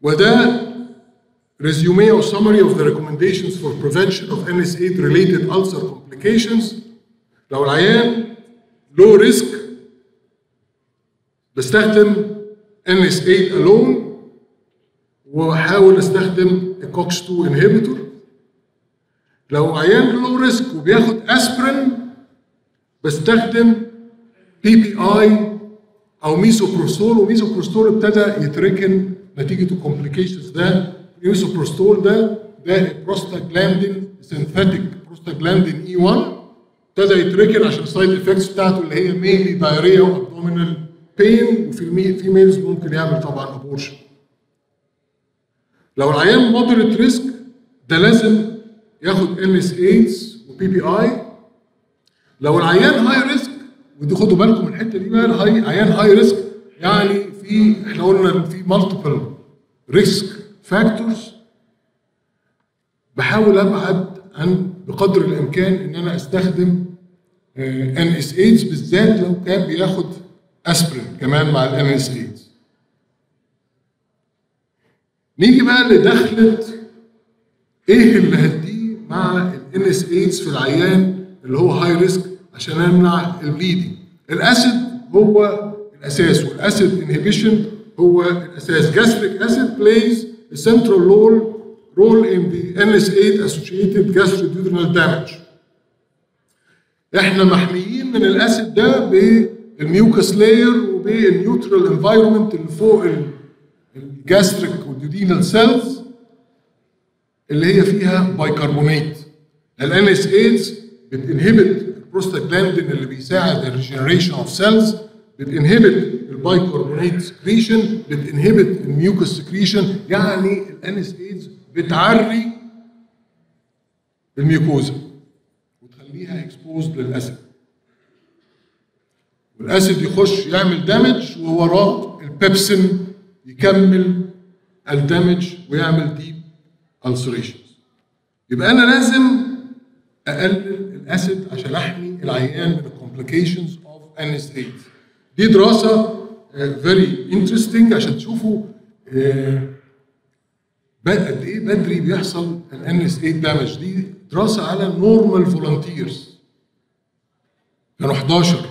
وده resume or summary of the recommendations for prevention of NSA related ulcer complications لو العيان low risk بستخدم NSA alone واحاول استخدم الكوكس 2 انهبيتور لو عيان لو ريسك وبياخد اسبرين بستخدم بي بي اي او ميسوبروستول وميسوبروستول ابتدى يتركن نتيجه الكومبليكيشنز ده الميسوبروستول ده ده بروستاجلاندين سينثيتيك بروستاجلاندين اي 1 ابتدى يتركن عشان السايد افكتس بتاعته اللي هي مينلي دايريا وابدومينال بين وفي الفيميلز ممكن يعمل طبعا ابورشن لو العيان مودريت ريسك ده لازم ياخد ام اس ايدز وبي بي اي لو العيان هاي ريسك ودي خدوا بالكم من الحته دي بقى الهاي عيان هاي ريسك يعني في احنا قلنا في مالتيبل ريسك فاكتورز بحاول ابعد عن بقدر الامكان ان انا استخدم ان اس ايدز بالذات لو كان بياخد اسبرين كمان مع الان اس ايدز نيجي بقى لدخلة ايه اللي هديه مع الان اس ايدز في العيان اللي هو هاي ريسك عشان امنع البليدنج الاسيد هو الاساس والاسيد انهبيشن هو الاساس gastric acid plays a central role role in the NSA associated gastroduodenal damage احنا محميين من الاسيد ده بالميوكس لاير وبالنيوترال انفايرمنت اللي فوق الجاستريك والديودينال سيلز اللي هي فيها بايكربونات الان اس ايدز بتنهبت البروستاجلاندين اللي بيساعد الريجنريشن اوف سيلز بتنهبت البايكربونات سكريشن بتنهبت الميوكس سكريشن يعني الان اس ايدز بتعري الميوكوزا وتخليها اكسبوزد للاسيد والاسيد يخش يعمل دامج ووراه البيبسين يكمل الدمج ويعمل ديب ulcerations يبقى انا لازم اقلل الاسيد عشان احمي العيان من الكومبليكيشنز اوف ان اس دي دراسه فيري انترستنج عشان تشوفوا قد ايه بدري بيحصل الان اس 8 دامج دي دراسه على نورمال فولنتيرز كانوا 11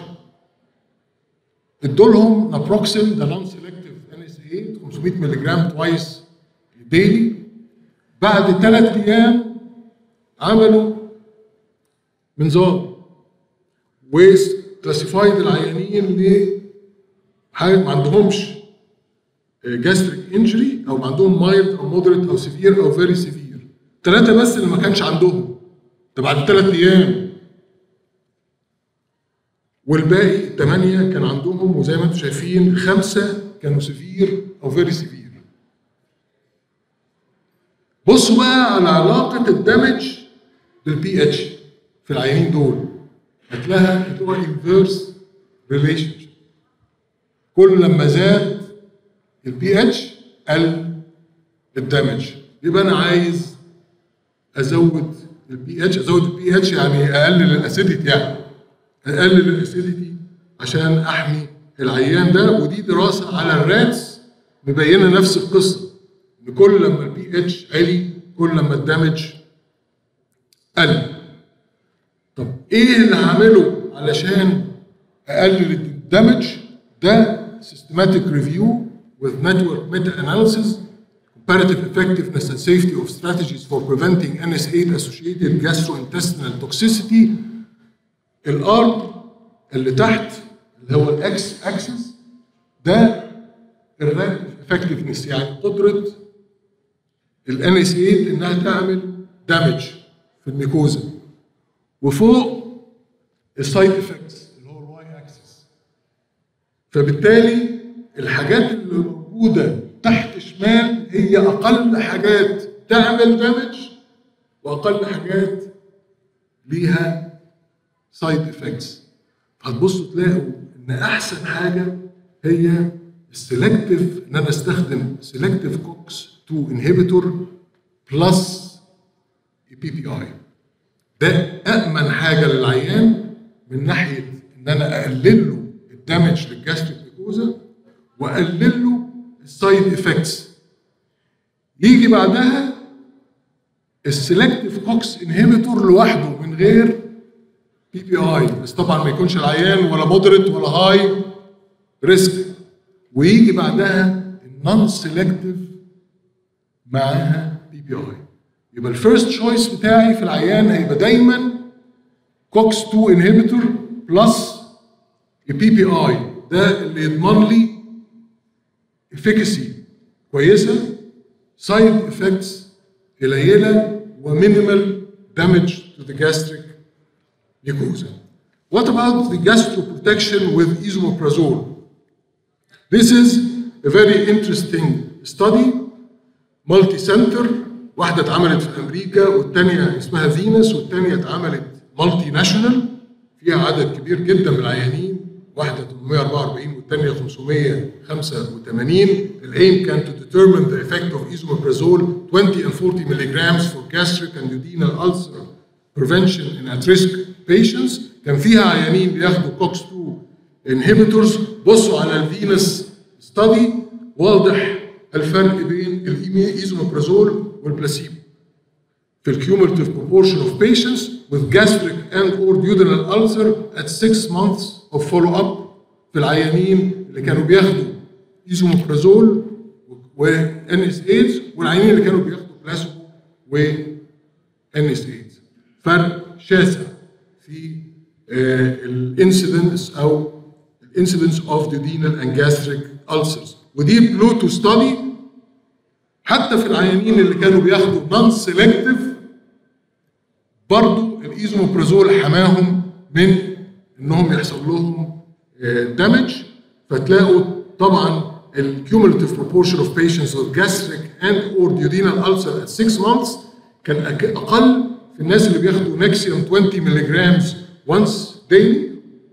ادوا لهم نابروكسين ده نون سيلكتيف ان اس 8 500 مللي جرام توايس ديلي بعد ثلاث ايام عملوا منظار وكلاسيفايد العيانين ل ما عندهمش جاستريك انجري او عندهم مايلد او مودريت او سيفير او فيري سيفير ثلاثه بس اللي ما كانش عندهم ده بعد ثلاث ايام والباقي الثمانيه كان عندهم وزي ما انتم شايفين خمسه كانوا سيفير او فيري سيفير بصوا بقى على علاقه الدمج بالبي اتش في العيانين دول هتلاقيها هتبقى انفيرس ريليشن كل لما زاد البي اتش قل الدمج يبقى انا عايز ازود البي اتش ازود البي اتش يعني اقلل الاسيديتي يعني اقلل الاسيديتي عشان احمي العيان ده ودي دراسه على الراتس مبينه نفس القصه ان كل لما البي اتش عالي كل لما الدمج قل طب ايه اللي هعمله علشان اقلل الدمج ده systematic review with network meta-analysis, comparative effectiveness and safety of strategies for preventing NSA-associated gastrointestinal toxicity. الارم اللي تحت اللي هو الاكس اكسس ده الريت effectiveness يعني قدره الان اس 8 انها تعمل دامج في الميكوزا وفوق السايد افكتس اللي هو الواي اكسس فبالتالي الحاجات اللي موجوده تحت شمال هي اقل حاجات تعمل دامج واقل حاجات ليها سايد افكتس هتبصوا تلاقوا ان احسن حاجه هي السلكتيف ان انا استخدم سلكتيف كوكس 2 انهبيتور بلس بي بي اي ده امن حاجه للعيان من ناحيه ان انا اقلل له الدمج للجاستريك ميكوزا واقلل له السايد افكتس يجي بعدها السلكتيف كوكس انهبيتور لوحده من غير بي بي اي بس طبعا ما يكونش العيان ولا مودريت ولا هاي ريسك ويجي بعدها النون سيلكتيف معاها بي بي اي يبقى الفيرست تشويس بتاعي في العيان هيبقى دايما كوكس 2 انهبيتور بلس البي بي اي ده اللي يضمن لي افيكاسي كويسه سايد افكتس قليله ومينيمال damage to the gastric mucosa. What about the gastroprotection with esomeprazole? This is a very interesting study multi-center واحدة اتعملت في أمريكا والتانية اسمها فينس والتانية اتعملت مالتي ناشونال فيها عدد كبير جدا من العيانين واحدة 844 والتانية 585 الايم كان to determine the effect of esomeprazole 20 and 40 milligrams for gastric and duodenal ulcer prevention in at-risk patients كان فيها عيانين بياخدوا كوكس 2 inhibitors بصوا على الفينس ستادي واضح الفرق بين الايزومبرازول والبلاسيبو في الكيومولتيف proportion of patients with gastric and or duodenal ulcer at 6 months of follow up في العيانين اللي كانوا بياخدوا ايزومبرازول و ان اس ايدز والعيانين اللي كانوا بياخدوا بلاسيبو و ان اس ايدز فرق شاسع في الانسيدنس او الانسيدنس اوف duodenal and gastric ulcers ودي بلوتو ستادي حتى في العيانين اللي كانوا بياخدوا نون سيلكتيف برضو الايزوموبرازول حماهم من انهم يحصل لهم دامج فتلاقوا طبعا الكيوموليتيف proportion of patients with gastric and or duodenal ulcer at 6 months كان اقل في الناس اللي بياخدوا نكسيوم 20 ملغ once daily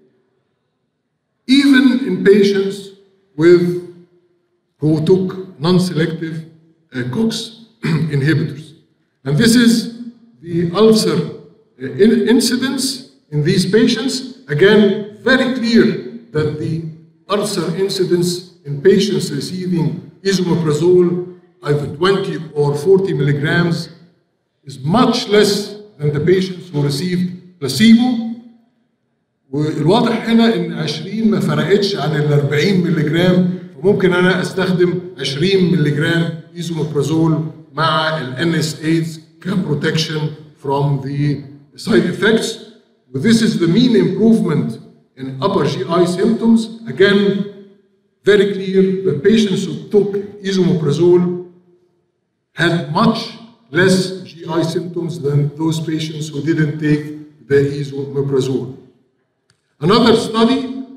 even in patients with who took non-selective uh, COX inhibitors. And this is the ulcer uh, in- incidence in these patients. Again, very clear that the ulcer incidence in patients receiving isomeprazole, either 20 or 40 milligrams, is much less than the patients who received placebo. والواضح هنا ان 20 ما فرقتش عن ال 40 مللي جرام فممكن انا استخدم 20 مللي جرام ايزوموبرازول مع ال NSAIDs كبروتكشن from the side effects. This is the mean improvement in upper GI symptoms. Again, very clear the patients who took esomeprazole had much less GI symptoms than those patients who didn't take the esomeprazole. Another study,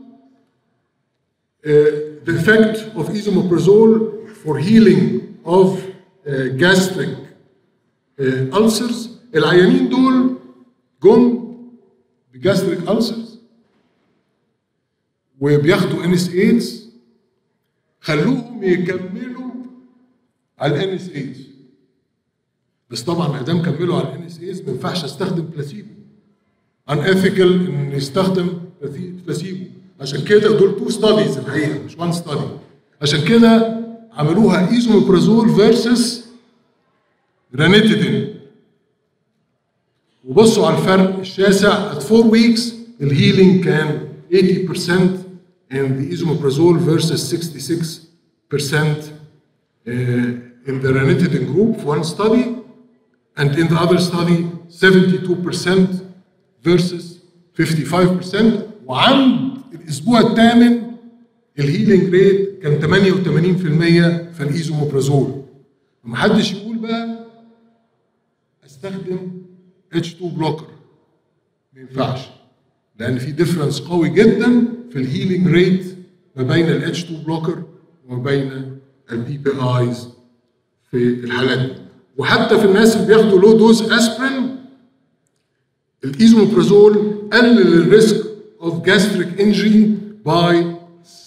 uh, the effect of esomeprazole for healing of uh, gastric uh, ulcers. العيانين دول جم بجاستريك ulcers وبياخدوا ان اس ايدز خلوهم يكملوا على الان اس ايدز بس طبعا ما دام كملوا على الان اس ايدز ما ينفعش استخدم بلاسيبو ان اثيكال ان يستخدم بلاسيبو عشان كده دول تو ستاديز الحقيقه مش وان ستادي عشان كده عملوها ايزوميبرازول فيرسس رانيتيدين وبصوا على الفرق الشاسع at 4 weeks الهيلينج كان 80% in the esomeprazole versus 66% uh, in the ranitidine group for one study and in the other study 72% versus 55% وعند الاسبوع الثامن الهيلينج ريت كان 88% في الايزوموبرازول ومحدش يقول بقى استخدم H2 بلوكر ما ينفعش لان في ديفرنس قوي جدا في الهيلينج ريت ما بين ال H2 بلوكر وما بين البي بي ايز في الحالات دي وحتى في الناس اللي بياخدوا لو دوز اسبرين الايزوموبرازول قلل الريسك اوف جاستريك انجري باي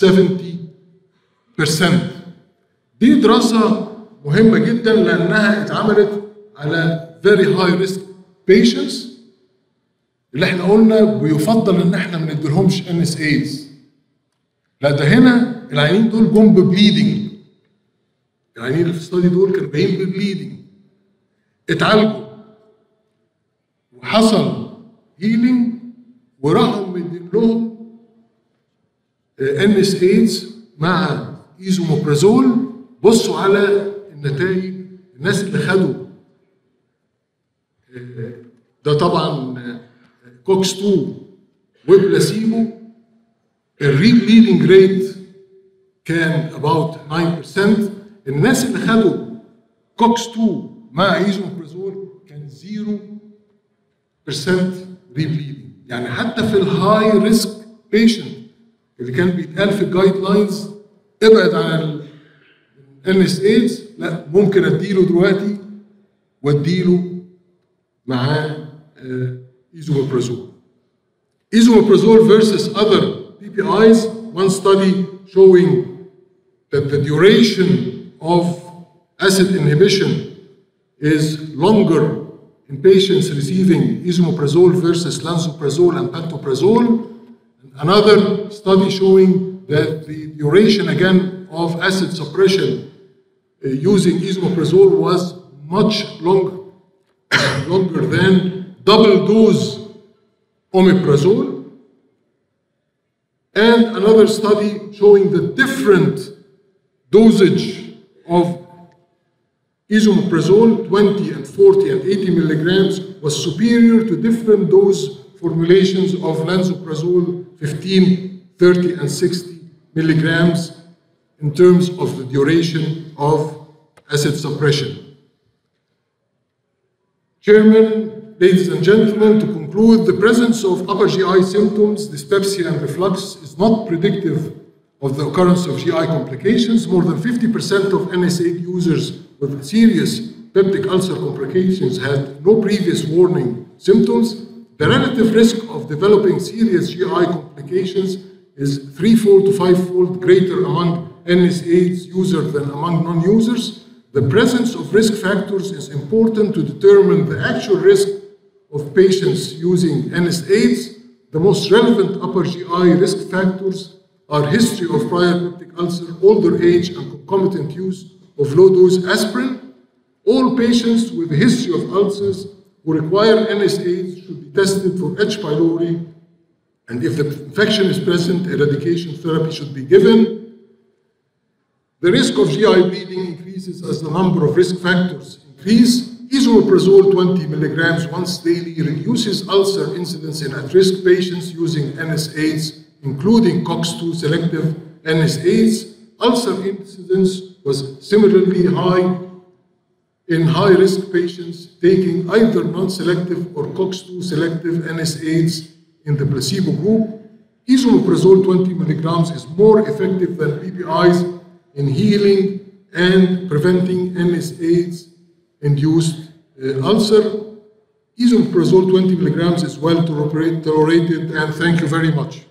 70% دي دراسة مهمة جدا لأنها اتعملت على very high risk patients اللي احنا قلنا بيفضل ان احنا ما نديلهمش ان اس ايدز لا ده هنا العيانين دول جم ببليدنج العيانين اللي في الستادي دول كانوا جايين ببليدنج اتعالجوا وحصل هيلينج وراحوا مدين لهم ان اس ايدز مع ايزوموبرازول بصوا على النتائج الناس اللي خدوا آه، ده طبعا آه، كوكس 2 وبلاسيبو الري بليدنج ريت كان about 9% الناس اللي خدوا كوكس 2 مع ايزوموبرازول كان 0% ري بليدنج يعني حتى في الهاي ريسك بيشنت اللي كان بيتقال في الجايد لاينز ابعد عن الان اس ايدز لا ممكن اديله دلوقتي واديله معاه ايزوموبرازول Isomeprazole versus other PPIs, one study showing that the duration of acid inhibition is longer in patients receiving isomeprazole versus lansoprazole and pantoprazole. Another study showing that the duration again of acid suppression uh, using isomeprazole was much longer, longer than double dose omeprazole. And another study showing the different dosage of isomeprazole, 20 and 40 and 80 milligrams, was superior to different dose formulations of lansoprazole, 15, 30, and 60 milligrams in terms of the duration of acid suppression. Chairman, ladies and gentlemen, to conclude, the presence of upper GI symptoms, dyspepsia and reflux is not predictive of the occurrence of GI complications. More than 50% of NSAID users with serious peptic ulcer complications had no previous warning symptoms. The relative risk of developing serious GI complications is threefold to fivefold greater among NSAIDs users than among non-users. The presence of risk factors is important to determine the actual risk of patients using NSAIDs. The most relevant upper GI risk factors are history of prior peptic ulcer, older age, and concomitant use of low-dose aspirin. All patients with a history of ulcers who require NSAIDs should be tested for H. pylori, and if the infection is present, eradication therapy should be given. The risk of GI bleeding increases as the number of risk factors increase. Isomeprazole 20 milligrams once daily reduces ulcer incidence in at-risk patients using NSAIDs, including COX-2 selective NSAIDs. Ulcer incidence was similarly high in high-risk patients taking either non-selective or COX-2 selective NSAIDs in the placebo group. Isomeprazole 20 milligrams is more effective than PPIs in healing and preventing NSAIDs-induced uh, ulcer. Isomeprazole 20 milligrams is well tolerated, and thank you very much.